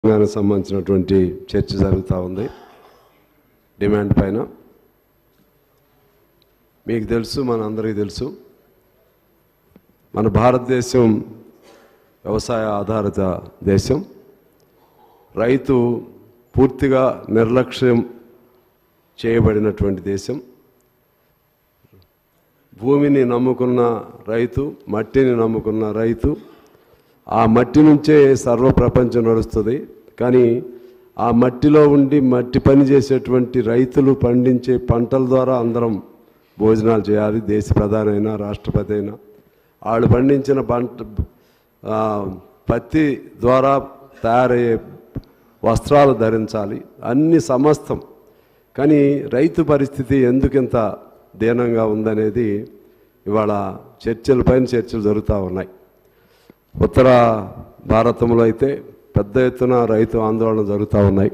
తెలంగాణకు సంబంధించినటువంటి చర్చ జరుగుతూ ఉంది డిమాండ్ పైన మీకు తెలుసు మన అందరికీ తెలుసు మన భారతదేశం వ్యవసాయ ఆధారిత దేశం రైతు పూర్తిగా నిర్లక్ష్యం చేయబడినటువంటి దేశం భూమిని నమ్ముకున్న రైతు మట్టిని నమ్ముకున్న రైతు ఆ మట్టి నుంచే సర్వ ప్రపంచం నడుస్తుంది కానీ ఆ మట్టిలో ఉండి మట్టి పని చేసేటువంటి రైతులు పండించే పంటల ద్వారా అందరం భోజనాలు చేయాలి దేశ ప్రధాని అయినా రాష్ట్రపతి అయినా వాళ్ళు పండించిన పంట ఆ, పత్తి ద్వారా తయారయ్యే వస్త్రాలు ధరించాలి అన్ని సమస్తం కానీ రైతు పరిస్థితి ఎందుకింత దీనంగా ఉందనేది ఇవాళ చర్చలపైన చర్చలు జరుగుతూ ఉన్నాయి ఉత్తర భారతంలో అయితే పెద్ద ఎత్తున రైతు ఆందోళన జరుగుతూ ఉన్నాయి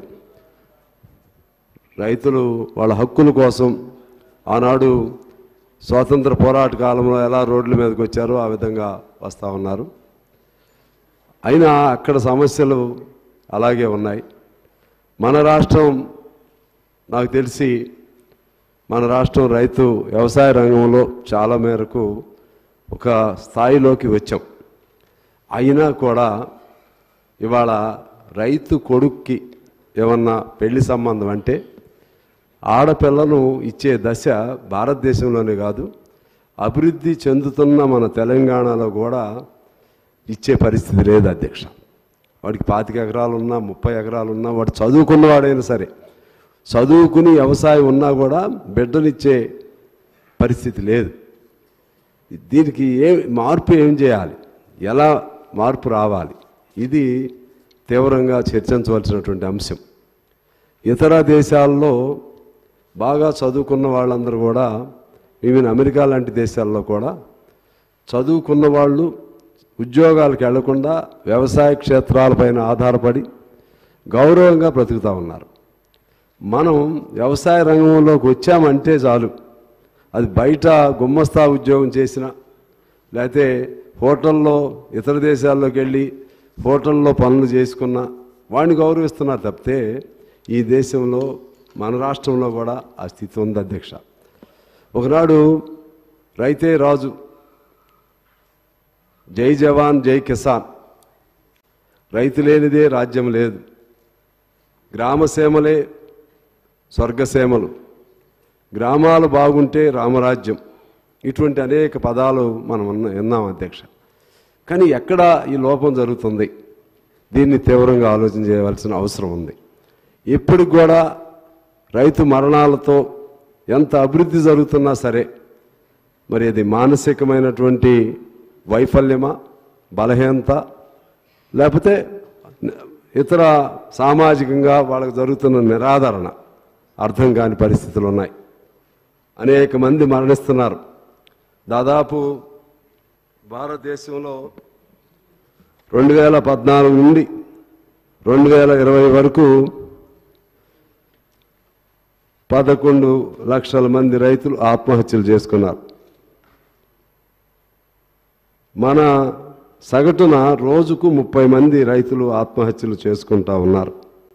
రైతులు వాళ్ళ హక్కుల కోసం ఆనాడు స్వాతంత్ర పోరాట కాలంలో ఎలా రోడ్ల మీదకి వచ్చారో ఆ విధంగా వస్తూ ఉన్నారు అయినా అక్కడ సమస్యలు అలాగే ఉన్నాయి మన రాష్ట్రం నాకు తెలిసి మన రాష్ట్రం రైతు వ్యవసాయ రంగంలో చాలా మేరకు ఒక స్థాయిలోకి వచ్చాం అయినా కూడా ఇవాళ రైతు కొడుక్కి ఏమన్నా పెళ్లి సంబంధం అంటే ఆడపిల్లను ఇచ్చే దశ భారతదేశంలోనే కాదు అభివృద్ధి చెందుతున్న మన తెలంగాణలో కూడా ఇచ్చే పరిస్థితి లేదు అధ్యక్ష వాడికి పాతిక ఎకరాలు ఉన్నా ముప్పై ఎకరాలు ఉన్నా వాడు చదువుకున్నవాడైనా సరే చదువుకుని వ్యవసాయం ఉన్నా కూడా బిడ్డనిచ్చే పరిస్థితి లేదు దీనికి ఏ మార్పు ఏం చేయాలి ఎలా మార్పు రావాలి ఇది తీవ్రంగా చర్చించవలసినటువంటి అంశం ఇతర దేశాల్లో బాగా చదువుకున్న వాళ్ళందరూ కూడా ఈవెన్ అమెరికా లాంటి దేశాల్లో కూడా చదువుకున్న వాళ్ళు ఉద్యోగాలకు వెళ్లకుండా వ్యవసాయ క్షేత్రాలపైన ఆధారపడి గౌరవంగా బ్రతుకుతూ ఉన్నారు మనం వ్యవసాయ రంగంలోకి వచ్చామంటే చాలు అది బయట గుమ్మస్తా ఉద్యోగం చేసినా లేకపోతే హోటల్లో ఇతర దేశాల్లోకి వెళ్ళి హోటల్లో పనులు చేసుకున్న వాడిని గౌరవిస్తున్నారు తప్పితే ఈ దేశంలో మన రాష్ట్రంలో కూడా ఆ స్థితి ఉంది అధ్యక్ష ఒకనాడు రైతే రాజు జై జవాన్ జై కిసాన్ రైతు లేనిదే రాజ్యం లేదు గ్రామసీమలే స్వర్గసీమలు గ్రామాలు బాగుంటే రామరాజ్యం ఇటువంటి అనేక పదాలు మనం ఉన్న- విన్నాం అధ్యక్ష కానీ ఎక్కడ ఈ లోపం జరుగుతుంది దీన్ని తీవ్రంగా ఆలోచన చేయవలసిన అవసరం ఉంది ఇప్పటికి కూడా రైతు మరణాలతో ఎంత అభివృద్ధి జరుగుతున్నా సరే మరి అది మానసికమైనటువంటి వైఫల్యమా బలహీనత లేకపోతే ఇతర సామాజికంగా వాళ్ళకు జరుగుతున్న నిరాదరణ అర్థం కాని పరిస్థితులు ఉన్నాయి అనేక మంది మరణిస్తున్నారు దాదాపు భారతదేశంలో రెండు వేల పద్నాలుగు నుండి రెండు వేల ఇరవై వరకు పదకొండు లక్షల మంది రైతులు ఆత్మహత్యలు చేసుకున్నారు మన సగటున రోజుకు ముప్పై మంది రైతులు ఆత్మహత్యలు చేసుకుంటా ఉన్నారు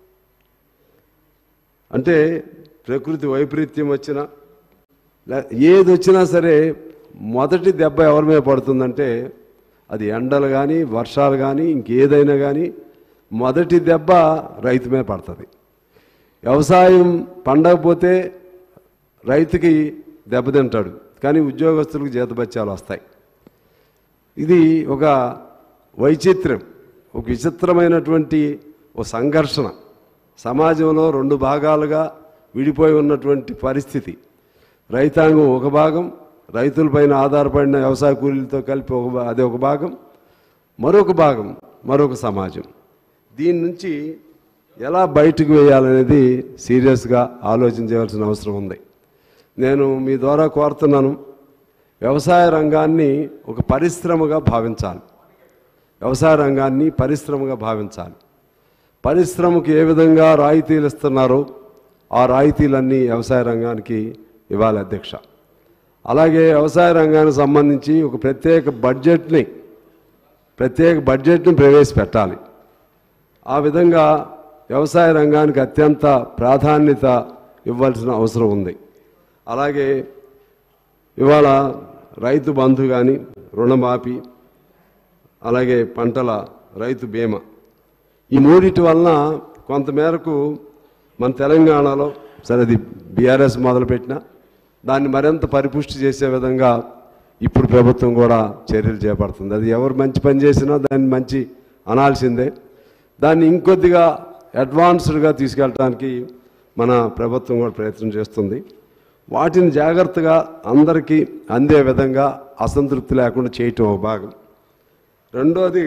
అంటే ప్రకృతి వైపరీత్యం వచ్చినా లే- ఏది వచ్చినా సరే మొదటి దెబ్బ ఎవరి మీద పడుతుందంటే అది ఎండలు కానీ వర్షాలు కానీ ఇంకేదైనా కానీ మొదటి దెబ్బ రైతు మీద పడుతుంది వ్యవసాయం పండకపోతే రైతుకి దెబ్బతింటాడు కానీ ఉద్యోగస్తులకు జీతబత్యాలు వస్తాయి ఇది ఒక వైచిత్ర్యం ఒక విచిత్రమైనటువంటి ఒక సంఘర్షణ సమాజంలో రెండు భాగాలుగా విడిపోయి ఉన్నటువంటి పరిస్థితి రైతాంగం ఒక భాగం రైతులపైన ఆధారపడిన వ్యవసాయ కూలీలతో కలిపి ఒక భా- అది ఒక భాగం మరొక భాగం మరొక సమాజం దీని నుంచి ఎలా బయటకు వేయాలనేది సీరియస్గా ఆలోచించవలసిన అవసరం ఉంది నేను మీ ద్వారా కోరుతున్నాను వ్యవసాయ రంగాన్ని ఒక పరిశ్రమగా భావించాలి వ్యవసాయ రంగాన్ని పరిశ్రమగా భావించాలి పరిశ్రమకు ఏ విధంగా రాయితీలు ఇస్తున్నారో ఆ రాయితీలన్నీ వ్యవసాయ రంగానికి ఇవ్వాలి అధ్యక్ష అలాగే వ్యవసాయ రంగానికి సంబంధించి ఒక ప్రత్యేక బడ్జెట్ని ప్రత్యేక బడ్జెట్ను ప్రవేశపెట్టాలి ఆ విధంగా వ్యవసాయ రంగానికి అత్యంత ప్రాధాన్యత ఇవ్వాల్సిన అవసరం ఉంది అలాగే ఇవాళ రైతు బంధు కానీ రుణమాఫీ అలాగే పంటల రైతు బీమా ఈ మూడిటి వలన కొంతమేరకు మన తెలంగాణలో సరే అది బీఆర్ఎస్ మొదలుపెట్టిన దాన్ని మరింత పరిపుష్టి చేసే విధంగా ఇప్పుడు ప్రభుత్వం కూడా చర్యలు చేపడుతుంది అది ఎవరు మంచి పని చేసినా దాన్ని మంచి అనాల్సిందే దాన్ని ఇంకొద్దిగా అడ్వాన్స్డ్గా తీసుకెళ్ళడానికి మన ప్రభుత్వం కూడా ప్రయత్నం చేస్తుంది వాటిని జాగ్రత్తగా అందరికీ అందే విధంగా అసంతృప్తి లేకుండా చేయటం ఒక భాగం రెండోది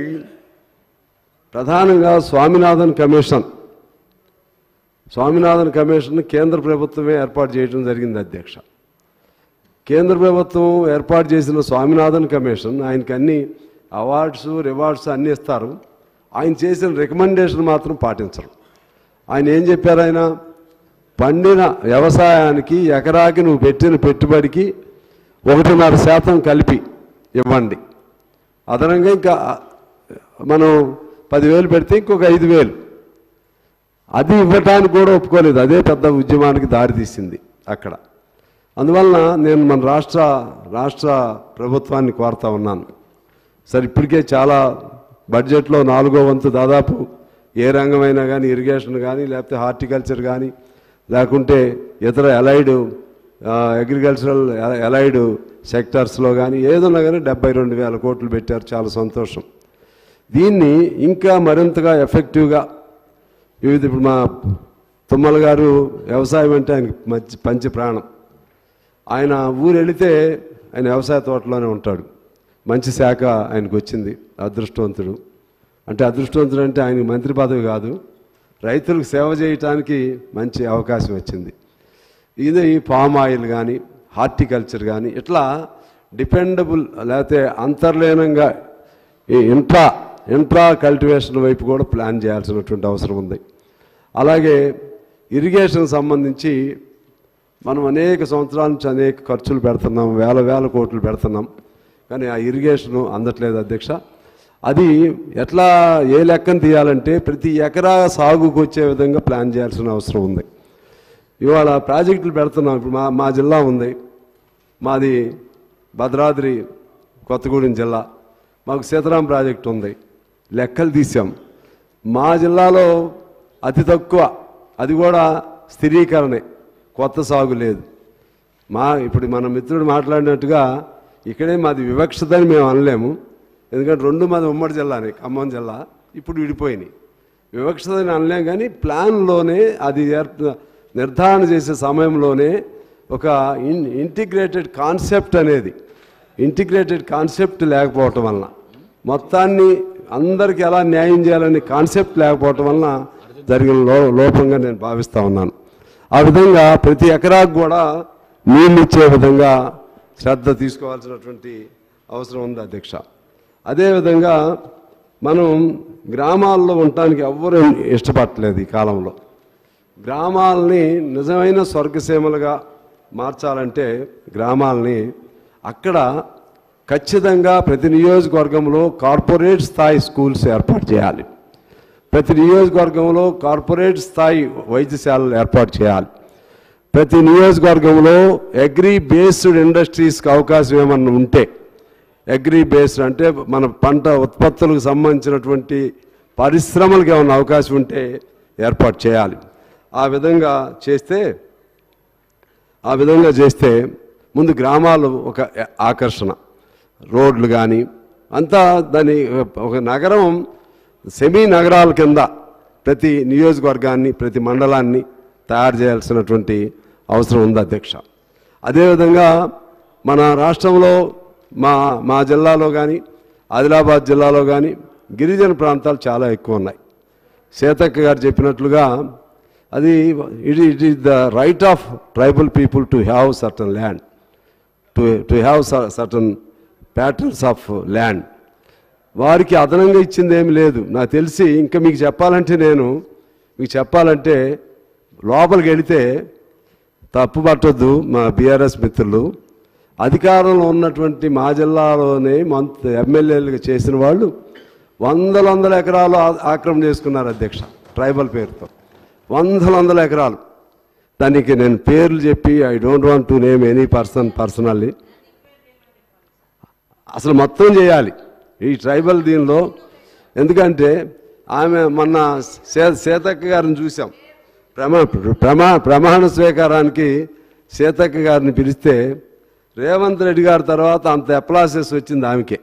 ప్రధానంగా స్వామినాథన్ కమిషన్ స్వామినాథన్ కమిషన్ కేంద్ర ప్రభుత్వమే ఏర్పాటు చేయడం జరిగింది అధ్యక్ష కేంద్ర ప్రభుత్వం ఏర్పాటు చేసిన స్వామినాథన్ కమిషన్ ఆయనకి అన్ని అవార్డ్స్ రివార్డ్స్ అన్నీ ఇస్తారు ఆయన చేసిన రికమెండేషన్ మాత్రం పాటించరు ఆయన ఏం చెప్పారు ఆయన పండిన వ్యవసాయానికి ఎకరాకి నువ్వు పెట్టిన పెట్టుబడికి ఒకటిన్నర శాతం కలిపి ఇవ్వండి అదనంగా ఇంకా మనం పదివేలు పెడితే ఇంకొక ఐదు వేలు అది ఇవ్వటానికి కూడా ఒప్పుకోలేదు అదే పెద్ద ఉద్యమానికి దారితీసింది అక్కడ అందువలన నేను మన రాష్ట్ర రాష్ట్ర ప్రభుత్వాన్ని కోరుతా ఉన్నాను సరే ఇప్పటికే చాలా బడ్జెట్లో నాలుగో వంతు దాదాపు ఏ రంగమైనా కానీ ఇరిగేషన్ కానీ లేకపోతే హార్టికల్చర్ కానీ లేకుంటే ఇతర ఎలైడ్ అగ్రికల్చరల్ ఎలైడ్ సెక్టర్స్లో కానీ ఏదన్నా కానీ డెబ్బై రెండు వేల కోట్లు పెట్టారు చాలా సంతోషం దీన్ని ఇంకా మరింతగా ఎఫెక్టివ్గా వివిధ ఇప్పుడు మా తుమ్మల గారు వ్యవసాయం అంటే ఆయనకి మంచి పంచి ప్రాణం ఆయన ఊరు వెళితే ఆయన వ్యవసాయ తోటలోనే ఉంటాడు మంచి శాఖ ఆయనకు వచ్చింది అదృష్టవంతుడు అంటే అదృష్టవంతుడు అంటే ఆయనకి మంత్రి పదవి కాదు రైతులకు సేవ చేయటానికి మంచి అవకాశం వచ్చింది ఇది పామ్ ఆయిల్ కానీ హార్టికల్చర్ కానీ ఇట్లా డిపెండబుల్ లేకపోతే అంతర్లీనంగా ఈ ఇంట్రా ఇంట్రా కల్టివేషన్ వైపు కూడా ప్లాన్ చేయాల్సినటువంటి అవసరం ఉంది అలాగే ఇరిగేషన్ సంబంధించి మనం అనేక సంవత్సరాల నుంచి అనేక ఖర్చులు పెడుతున్నాం వేల వేల కోట్లు పెడుతున్నాం కానీ ఆ ఇరిగేషను అందట్లేదు అధ్యక్ష అది ఎట్లా ఏ లెక్కను తీయాలంటే ప్రతి ఎకరా సాగుకు వచ్చే విధంగా ప్లాన్ చేయాల్సిన అవసరం ఉంది ఇవాళ ప్రాజెక్టులు పెడుతున్నాం ఇప్పుడు మా మా జిల్లా ఉంది మాది భద్రాద్రి కొత్తగూడెం జిల్లా మాకు సీతారాం ప్రాజెక్టు ఉంది లెక్కలు తీసాం మా జిల్లాలో అతి తక్కువ అది కూడా స్థిరీకరణే కొత్త సాగు లేదు మా ఇప్పుడు మన మిత్రుడు మాట్లాడినట్టుగా ఇక్కడే మాది వివక్షతని మేము అనలేము ఎందుకంటే రెండు మాది ఉమ్మడి జిల్లానే ఖమ్మం జిల్లా ఇప్పుడు విడిపోయినాయి వివక్షతని అనలేం కానీ ప్లాన్లోనే అది ఏర్ప- నిర్ధారణ చేసే సమయంలోనే ఒక ఇన్ ఇంటిగ్రేటెడ్ కాన్సెప్ట్ అనేది ఇంటిగ్రేటెడ్ కాన్సెప్ట్ లేకపోవటం వలన మొత్తాన్ని అందరికీ ఎలా న్యాయం చేయాలనే కాన్సెప్ట్ లేకపోవటం వలన జరిగిన లో లోపంగా నేను భావిస్తూ ఉన్నాను ఆ విధంగా ప్రతి ఎకరాకు కూడా నీళ్ళు ఇచ్చే విధంగా శ్రద్ధ తీసుకోవాల్సినటువంటి అవసరం ఉంది అధ్యక్ష అదేవిధంగా మనం గ్రామాల్లో ఉండటానికి ఎవ్వరూ ఇష్టపడట్లేదు ఈ కాలంలో గ్రామాలని నిజమైన స్వర్గసీమలుగా మార్చాలంటే గ్రామాలని అక్కడ ఖచ్చితంగా ప్రతి నియోజకవర్గంలో కార్పొరేట్ స్థాయి స్కూల్స్ ఏర్పాటు చేయాలి ప్రతి నియోజకవర్గంలో కార్పొరేట్ స్థాయి వైద్యశాలలు ఏర్పాటు చేయాలి ప్రతి నియోజకవర్గంలో అగ్రి బేస్డ్ ఇండస్ట్రీస్కి అవకాశం ఏమన్నా ఉంటే అగ్రి బేస్డ్ అంటే మన పంట ఉత్పత్తులకు సంబంధించినటువంటి పరిశ్రమలకు ఏమన్నా అవకాశం ఉంటే ఏర్పాటు చేయాలి ఆ విధంగా చేస్తే ఆ విధంగా చేస్తే ముందు గ్రామాలు ఒక ఆకర్షణ రోడ్లు కానీ అంతా దాని ఒక నగరం సెమీ నగరాల కింద ప్రతి నియోజకవర్గాన్ని ప్రతి మండలాన్ని తయారు చేయాల్సినటువంటి అవసరం ఉంది అధ్యక్ష అదేవిధంగా మన రాష్ట్రంలో మా మా జిల్లాలో కానీ ఆదిలాబాద్ జిల్లాలో కానీ గిరిజన ప్రాంతాలు చాలా ఎక్కువ ఉన్నాయి సీతక్క గారు చెప్పినట్లుగా అది it it is the right of tribal people to have certain land to to have certain patterns of land వారికి అదనంగా ఇచ్చింది ఏమి లేదు నాకు తెలిసి ఇంకా మీకు చెప్పాలంటే నేను మీకు చెప్పాలంటే లోపలికి వెళితే తప్పు పట్టొద్దు మా బీఆర్ఎస్ మిత్రులు అధికారంలో ఉన్నటువంటి మా జిల్లాలోనే మంత్ ఎమ్మెల్యేలుగా చేసిన వాళ్ళు వందల వందల ఎకరాలు ఆ- ఆక్రమణ చేసుకున్నారు అధ్యక్ష ట్రైబల్ పేరుతో వందల వందల ఎకరాలు దానికి నేను పేర్లు చెప్పి I don't want to name any person personally అసలు మొత్తం చేయాలి ఈ ట్రైబల్ దీనిలో ఎందుకంటే ఆమె మొన్న సే సీతక్క గారిని చూసాం ప్రమా ప్రమా ప్రమాణ స్వీకారానికి సీతక్క గారిని పిలిస్తే రేవంత్ రెడ్డి గారి తర్వాత అంత అప్లాసెస్ వచ్చింది ఆమెకే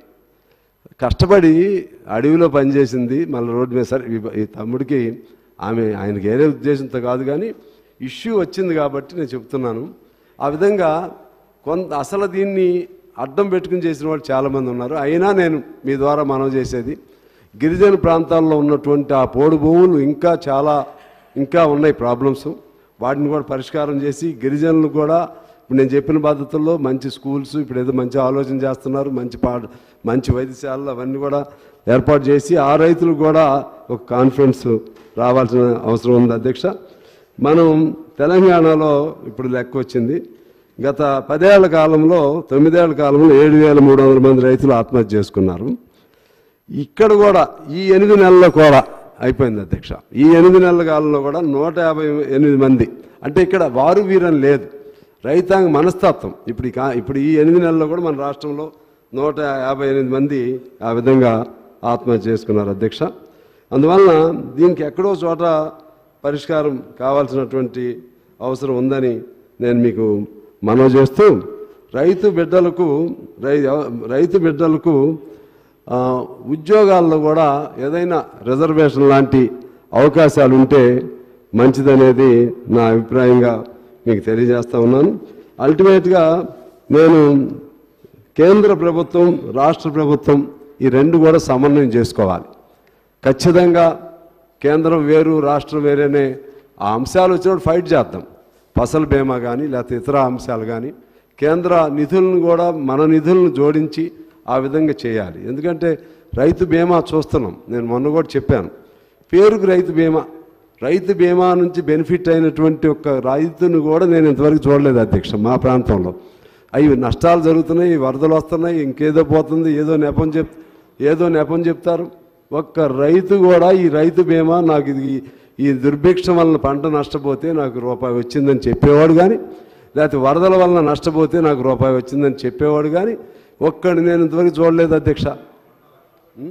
కష్టపడి అడవిలో పనిచేసింది మళ్ళీ రోడ్డు మీద సరే ఈ- ఈ తమ్ముడికి ఆమె ఆయనకి ఏదే ఉద్దేశంతో కాదు కానీ ఇష్యూ వచ్చింది కాబట్టి నేను చెప్తున్నాను ఆ విధంగా కొంత అసలు దీన్ని అడ్డం పెట్టుకుని చేసిన వాళ్ళు చాలామంది ఉన్నారు అయినా నేను మీ ద్వారా మనవి చేసేది గిరిజన ప్రాంతాల్లో ఉన్నటువంటి ఆ పోడు భూములు ఇంకా చాలా ఇంకా ఉన్నాయి ప్రాబ్లమ్స్ వాటిని కూడా పరిష్కారం చేసి గిరిజనులు కూడా ఇప్పుడు నేను చెప్పిన పద్ధతుల్లో మంచి స్కూల్స్ ఇప్పుడు ఏదో మంచి ఆలోచన చేస్తున్నారు మంచి పాఠ మంచి వైద్యశాలలు అవన్నీ కూడా ఏర్పాటు చేసి ఆ రైతులకు కూడా ఒక కాన్ఫిడెన్స్ రావాల్సిన అవసరం ఉంది అధ్యక్ష మనం తెలంగాణలో ఇప్పుడు లెక్క వచ్చింది గత పదేళ్ల కాలంలో తొమ్మిదేళ్ల కాలంలో ఏడు వేల మూడు వందల మంది రైతులు ఆత్మహత్య చేసుకున్నారు ఇక్కడ కూడా ఈ ఎనిమిది నెలల్లో కూడా అయిపోయింది అధ్యక్ష ఈ ఎనిమిది నెలల కాలంలో కూడా నూట యాభై ఎనిమిది మంది అంటే ఇక్కడ వారు వీరని లేదు రైతాంగ మనస్తత్వం ఇప్పుడు ఈ కా- ఇప్పుడు ఈ ఎనిమిది నెలల్లో కూడా మన రాష్ట్రంలో నూట యాభై ఎనిమిది మంది ఆ విధంగా ఆత్మహత్య చేసుకున్నారు అధ్యక్ష అందువలన దీనికి ఎక్కడో చోట పరిష్కారం కావాల్సినటువంటి అవసరం ఉందని నేను మీకు మనవి చేస్తూ రైతు బిడ్డలకు రై రైతు బిడ్డలకు ఆ, ఉద్యోగాల్లో కూడా ఏదైనా రిజర్వేషన్ లాంటి అవకాశాలు ఉంటే మంచిదనేది నా అభిప్రాయంగా మీకు తెలియజేస్తా ఉన్నాను అల్టిమేట్గా నేను కేంద్ర ప్రభుత్వం రాష్ట్ర ప్రభుత్వం ఈ రెండు కూడా సమన్వయం చేసుకోవాలి ఖచ్చితంగా కేంద్రం వేరు రాష్ట్రం వేరేనే ఆ అంశాలు వచ్చినప్పుడు ఫైట్ చేద్దాం ఫసల్ బీమా కానీ లేకపోతే ఇతర అంశాలు కానీ కేంద్ర నిధులను కూడా మన నిధులను జోడించి ఆ విధంగా చేయాలి ఎందుకంటే రైతు బీమా చూస్తున్నాం నేను మొన్న కూడా చెప్పాను పేరుకు రైతు బీమా రైతు బీమా నుంచి బెనిఫిట్ అయినటువంటి ఒక రైతును కూడా నేను ఇంతవరకు చూడలేదు అధ్యక్ష మా ప్రాంతంలో అవి నష్టాలు జరుగుతున్నాయి వరదలు వస్తున్నాయి ఇంకేదో పోతుంది ఏదో నెపం చెప్ ఏదో నెపం చెప్తారు ఒక్క రైతు కూడా ఈ రైతు బీమా నాకు ఇది ఈ దుర్భిక్షం వలన పంట నష్టపోతే నాకు రూపాయి వచ్చిందని చెప్పేవాడు కానీ లేకపోతే వరదల వలన నష్టపోతే నాకు రూపాయి వచ్చిందని చెప్పేవాడు కానీ ఒక్కడు నేను ఇంతవరకు చూడలేదు అధ్యక్ష ఉం?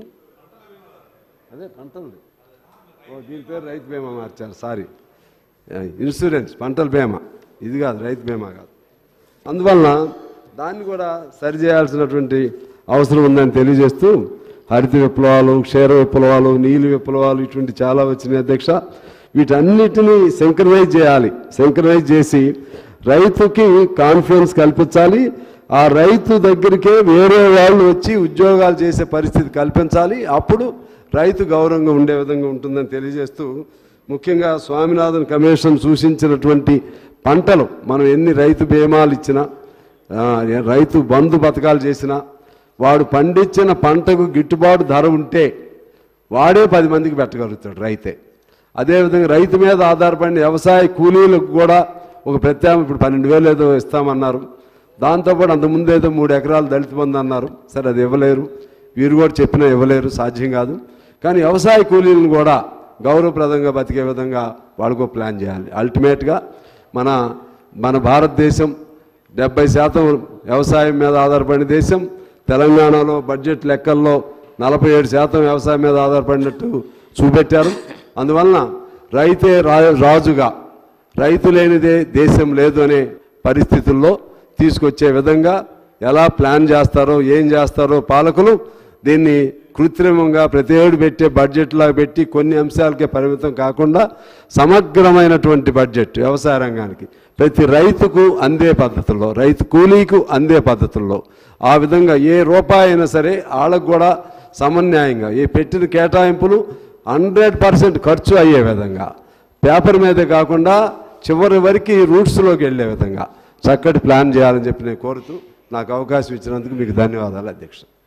అదే పంటలు ఓ దీని పేరు రైతు బీమా మార్చారు సారీ ఇన్సూరెన్స్ పంటల బీమా ఇది కాదు రైతు బీమా కాదు అందువలన దాన్ని కూడా సరిచేయాల్సినటువంటి అవసరం ఉందని తెలియజేస్తూ హరిత విప్లవాలు క్షీర విప్లవాలు నీలి విప్లవాలు ఇటువంటి చాలా వచ్చినాయి అధ్యక్ష వీటన్నిటినీ సింక్రనైజ్ చేయాలి సింక్రనైజ్ చేసి రైతుకి కాన్ఫిడెన్స్ కల్పించాలి ఆ రైతు దగ్గరికే వేరే వాళ్ళు వచ్చి ఉద్యోగాలు చేసే పరిస్థితి కల్పించాలి అప్పుడు రైతు గౌరవంగా ఉండే విధంగా ఉంటుందని తెలియజేస్తూ ముఖ్యంగా స్వామినాథన్ కమిషన్ సూచించినటువంటి పంటలు మనం ఎన్ని రైతు బీమాలు ఇచ్చినా ఆ, రైతు బంధు పథకాలు చేసినా వాడు పండించిన పంటకు గిట్టుబాటు ధర ఉంటే వాడే పది మందికి పెట్టగలుగుతాడు రైతే అదేవిధంగా రైతు మీద ఆధారపడిన వ్యవసాయ కూలీలకు కూడా ఒక ప్రత్యామ్నాయం ఇప్పుడు పన్నెండు వేలు ఏదో ఇస్తామన్నారు దాంతోపాటు అంతకుముందు ఏదో మూడు ఎకరాలు దళిత బంధు అన్నారు సరే అది ఇవ్వలేరు వీరు కూడా చెప్పినా ఇవ్వలేరు సాధ్యం కాదు కానీ వ్యవసాయ కూలీలను కూడా గౌరవప్రదంగా బతికే విధంగా వాళ్ళకో ప్లాన్ చేయాలి అల్టిమేట్గా మన మన భారతదేశం డెబ్బై శాతం వ్యవసాయం మీద ఆధారపడిన దేశం తెలంగాణలో బడ్జెట్ లెక్కల్లో నలభై ఏడు శాతం వ్యవసాయం మీద ఆధారపడినట్టు చూపెట్టారు అందువలన రైతే రా రాజుగా రైతు లేనిదే దేశం లేదు అనే పరిస్థితుల్లో తీసుకొచ్చే విధంగా ఎలా ప్లాన్ చేస్తారో ఏం చేస్తారో పాలకులు దీన్ని కృత్రిమంగా ప్రతి ఏడు పెట్టే బడ్జెట్లాగా పెట్టి కొన్ని అంశాలకే పరిమితం కాకుండా సమగ్రమైనటువంటి బడ్జెట్ వ్యవసాయ రంగానికి ప్రతి రైతుకు అందే పద్ధతుల్లో రైతు కూలీకు అందే పద్ధతుల్లో ఆ విధంగా ఏ రూపాయి అయినా సరే వాళ్ళకు కూడా సమన్యాయంగా ఏ పెట్టిన కేటాయింపులు హండ్రెడ్ పర్సెంట్ ఖర్చు అయ్యే విధంగా పేపర్ మీదే కాకుండా చివరి వరకు రూట్స్లోకి వెళ్ళే విధంగా చక్కటి ప్లాన్ చేయాలని చెప్పి నేను కోరుతూ నాకు అవకాశం ఇచ్చినందుకు మీకు ధన్యవాదాలు అధ్యక్ష